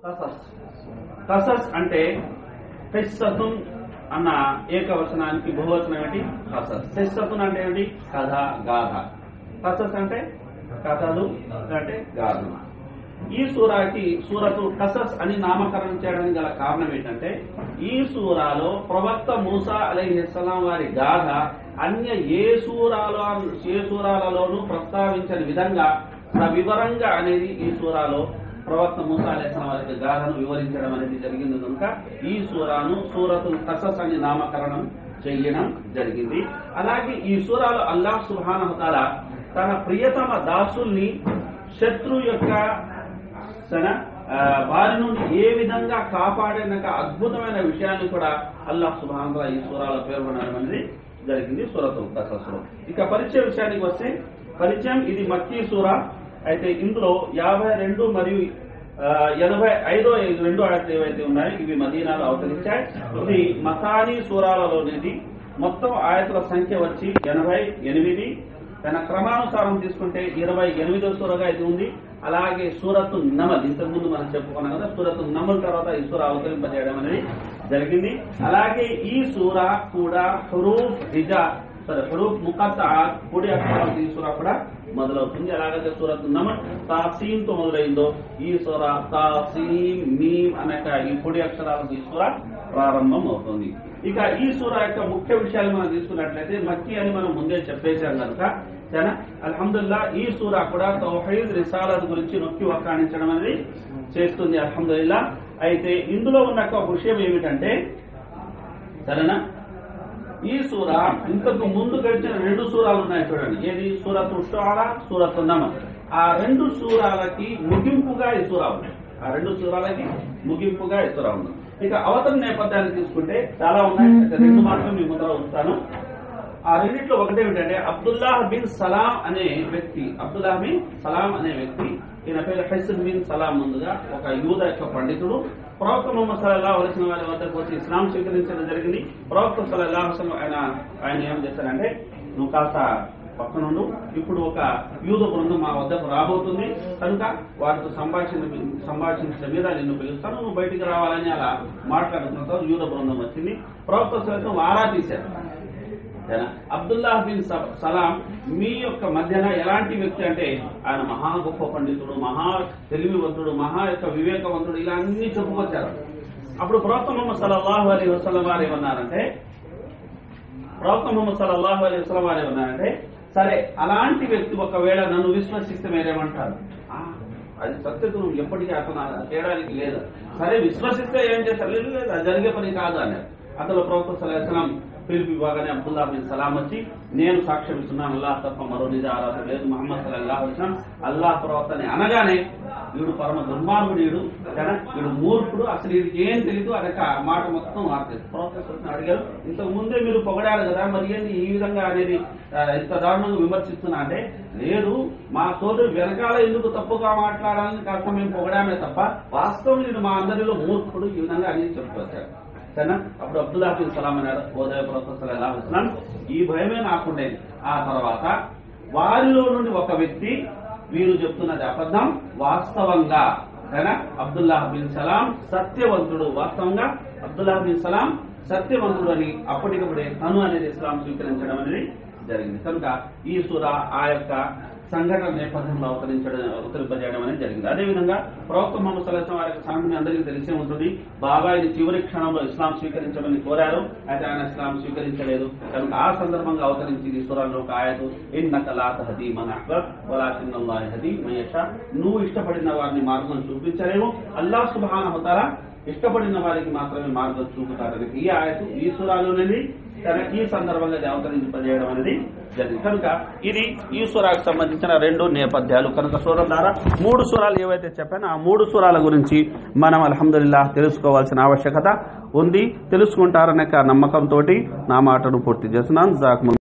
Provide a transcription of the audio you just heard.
కసస్ కసస్ అంటే కిస్సతున్ అన్న ఏకవచనానికి బహువచనం ఏంటి కసస్ కిస్సతున్ అంటే ఏంటి కథ గాథ కసస్ అంటే కథలు అంటే గాథలు ఈ సూరాకి సూరతు కసస్ అని నామకరణం చేయడానికి గల కారణం ఏంటంటే ఈ సూరాలో ప్రవక్త మూసా అలీహిస్సలాం వారి గాథ అన్య ఏ సూరాలో ఏ సూరాలలోనూ ప్రస్తావించని విధంగా సవివరంగా అనేది ఈ సూరాలో ప్రవక్త మూసా అలీస్లాం వారి గాథను వివరించడం అనేది జరిగింది కనుక ఈ సూరాను సూరతు కసస్ అని నామకరణం చేయడం జరిగింది అలాగే ఈ సూరాలో అల్లాహ్ సుబానహతాల తన ప్రియతమ దాసుల్ని శత్రు యొక్క తన ఆ, వారి నుండి ఏ విధంగా కాపాడిన అద్భుతమైన విషయాన్ని కూడా అల్లాహ్ సుబాన్ ఈ సూరాలో పేర్కొనడం అనేది జరిగింది సూరతు కసస్లో ఇక పరిచయ విషయానికి వస్తే పరిచయం ఇది మక్కీ సూర అయితే ఇందులో యాభై రెండు మరియు ఆ, ఎనభై ఐదో రెండు ఆయతలు ఏవైతే ఉన్నాయో ఇవి మదీనాలో అవతరించాయి ఇది మసానీ సూరాలలోనిది మొత్తం ఆయతుల సంఖ్య వచ్చి ఎనభై ఎనిమిది తన క్రమానుసారం తీసుకుంటే ఇరవై ఎనిమిదో సూరగా ఇది ఉంది అలాగే సూరతు నమల్ ఇంతకుముందు మనం చెప్పుకున్నాం కదా సూరతు నమల్ తర్వాత ఈ సూర అవతరింపజేయడం అనేది జరిగింది అలాగే ఈ సూర కూడా హురూఫ్ హిజా సరే హురూఫ్ ముఖత్ కుడి అక్షరాలు ఈ సూర కూడా మొదలవుతుంది అలాగైతే సూరత్ నమల్ తాసీన్ తో మొదలైందో ఈ సూర తాసీన్ మీమ్ అనేక ఈ కుడి అక్షరాలకు ఈ సూర ప్రారంభం అవుతుంది ఇక ఈ సూర యొక్క ముఖ్య విషయాలు మనం తీసుకున్నట్లయితే మక్కీ అని మనం ముందే చెప్పేశాం కనుక సరేనా అల్హమ్దుల్లా ఈ సూర కూడా తౌహీద్ రిసాలత్ గురించి నొక్కి వక్కాణించడం అనేది చేస్తుంది అల్హమ్దుల్లా అయితే ఇందులో ఉన్న ఒక విషయం ఏమిటంటే సరేనా ఈ సూర ఇంతకు ముందు గడిచిన రెండు సూరాలు ఉన్నాయి చూడండి ఏది సూరత్ షుఆరా సూరత్ నమల్ ఆ రెండు సూరాలకి ముగింపుగా ఈ సూర ఉంది ఆ రెండు సూరాలకి ముగింపుగా ఈ సూర ఉంది ఇక అవతల నేపథ్యాన్ని తీసుకుంటే చాలా ఉన్నాయి అయితే రెండు మాత్రం మీ ముందర ఉంచుతాను ఆ రెండిట్లో ఒకటి ఏమిటంటే అబ్దుల్లాహ్ బిన్ సలాం అనే వ్యక్తి అబ్దుల్లాహ్ బిన్ సలాం అనే వ్యక్తి ఈయన పేరు హెసన్ బిన్ సలాం ముందుగా ఒక యూద యొక్క పండితుడు ప్రవక్త ముహమ్మద్ సల్లాహ్ అలసిన వారి వద్దకు వచ్చి ఇస్లాం స్వీకరించడం జరిగింది ప్రవక్త సల్లాహ్ అసలు ఆయన ఆయన ఏం చేశారంటే నువ్వు కాస్త పక్కనుండు ఇప్పుడు ఒక యూద బృందం మా వద్దకు రాబోతుంది కనుక వారితో సంభాషణ సంభాషించిన మీద నిన్ను పిలుస్తాను నువ్వు బయటికి రావాలని అలా మాట్లాడుతున్న తర్వాత యూద బృందం వచ్చింది ప్రవక్త సైతం ఆరా తీశారు సరేనా? అబ్దుల్లాహ్ బిన్ స- సలాం మీ యొక్క మధ్యన ఎలాంటి వ్యక్తి అంటే ఆయన మహా గొప్ప పండితుడు మహా తెలివివంతుడు మహా యొక్క వివేకవంతుడు ఇలా అన్ని చెప్పుకొచ్చారు అప్పుడు ప్రవక్త ముహమ్మద్ సల్లల్లాహు అలీ వసలం వారు ఏమన్నారంటే ప్రవక్త ముహమ్మద్ సల్లల్లాహు అలీ వసలం వారు ఏమన్నారంటే సరే అలాంటి వ్యక్తి ఒకవేళ నన్ను విశ్వసిస్తే మీరేమంటారు "ఆ, అది సత్యత నువ్వు ఎప్పటికీ అతను చేయడానికి లేదు సరే విశ్వసిస్తే ఏం చేస్తారు లేదు లేదు అది జరిగే పని కాదు అన్నారు అతను ప్రవక్త సలహా పిలిపి ఇవ్వగానే అబ్దుల్లా బిన్ సలాం వచ్చి నేను సాక్ష్యం ఇస్తున్నాను అల్లాహ్ తప్ప మరో నిజ ఆరాధన లేదు మహమ్మద్ సల్లాహ్ వచ్చినాం అల్లాహ్ ప్రవక్తని అనగానే వీడు పరమ దుర్మార్గుడు వీడు కదా వీడు మూర్ఖుడు అసలు వీడికి ఏం తెలియదు అదొక మాట మొత్తం మార్చేది ప్రవక్త సలహా అడిగారు ఇంతకు ముందే మీరు పొగడారు కదా మరి ఏంది ఈ విధంగా అనేది ఆ, ఇంత దారుణంగా విమర్శిస్తున్నా అంటే లేదు మా సోదరు వెనకాల ఎందుకు తప్పుగా మాట్లాడాలని కాస్త మేము పొగడామే తప్ప వాస్తవం నేను మా అందరిలో మూర్ఖుడు ఈ విధంగా అనేది చెప్పుకొచ్చారు సరేనా అప్పుడు అబ్దుల్లా బిన్ సలాం అన్నారు ఓదయ ప్రొఫెసర్ ఈ భయమే నాకుండేది ఆ తర్వాత వారిలో నుండి ఒక వ్యక్తి వీరు చెప్తున్నది అబద్ధం వాస్తవంగా సరేనా అబ్దుల్లాహ్ బిన్ సలాం సత్యవంతుడు వాస్తవంగా అబ్దుల్లాహ్ బిన్ సలాం సత్యవంతుడు అని అప్పటికప్పుడే తను అనేది ఇస్లాం స్వీకరించడం అనేది జరిగింది కనుక ఈ సూర ఆ యొక్క సంఘటన నేపథ్యంలో అవతరించడం అవతరింపజేయడం అనేది జరిగింది అదేవిధంగా ప్రవక్త మొహమ్మద్ సల్లాహం వారి యొక్క సంఘటన అందరికీ తెలిసే ఉంటుంది బాబాయిని చివరి క్షణంలో ఇస్లాం స్వీకరించమని కోరారు అయితే ఆయన ఇస్లాం స్వీకరించలేదు కనుక ఆ సందర్భంగా అవతరించింది ఈ సూరాల్లో ఒక ఆయతు ఇన్నక లా తహదీ మన అక్బర్ వలాకిన్నల్లాహి హదీ మయషా నువ్వు ఇష్టపడిన వారిని మార్గం చూపించలేము అల్లాహ్ సుబ్హానహు వతాలా ఇష్టపడిన వారికి మాత్రమే మార్గం చూపుతారని ఈ ఆయతు ఈ సూరాలోనేది తన ఈ సందర్భంగా ఇది అవతరింపజేయడం అనేది జరిగింది కనుక ఇది ఈ సూరాకు సంబంధించిన రెండు నేపథ్యాలు కనుక సూరం ద్వారా మూడు సూరాలు ఏవైతే చెప్పానో ఆ మూడు సూరాల గురించి మనం అల్హమ్దుల్లాహ్ తెలుసుకోవాల్సిన ఆవశ్యకత ఉంది తెలుసుకుంటారనే నమ్మకంతో నా మాటను పూర్తి చేస్తున్నాను జాక్